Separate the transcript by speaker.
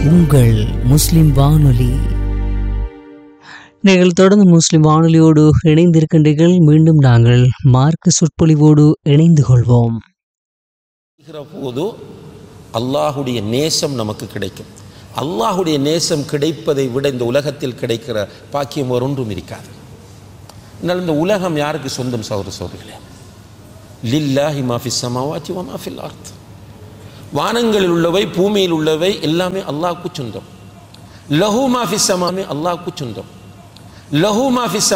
Speaker 1: உங்கள் முஸ்லிம் வானொலி நீங்கள் தொடர்ந்து முஸ்லிம் வானொலியோடு இணைந்திருக்கின்றீர்கள் மீண்டும் நாங்கள் மார்க்க சொற்பொழிவோடு இணைந்து கொள்வோம்
Speaker 2: செய்கிற போது அல்லாஹுடைய நேசம் நமக்கு கிடைக்கும் அல்லாஹுடைய நேசம் கிடைப்பதை விட இந்த உலகத்தில் கிடைக்கிற பாக்கியம் வேறு ஒன்றும் இருக்காது அதனால் இந்த உலகம் யாருக்கு சொந்தம் சௌர சௌரிகளே லில்லாஹி மாஃபி சமாவாத்தி வ மாஃபில் அர்த் வானங்களில் உள்ளவை பூமியில் உள்ளவை எல்லாமே அல்லாஹ்க்கு சொந்தம் லஹு மாஃபி சமாமே அல்லாஹ்க்கு சொந்தம் லஹு மாஃபி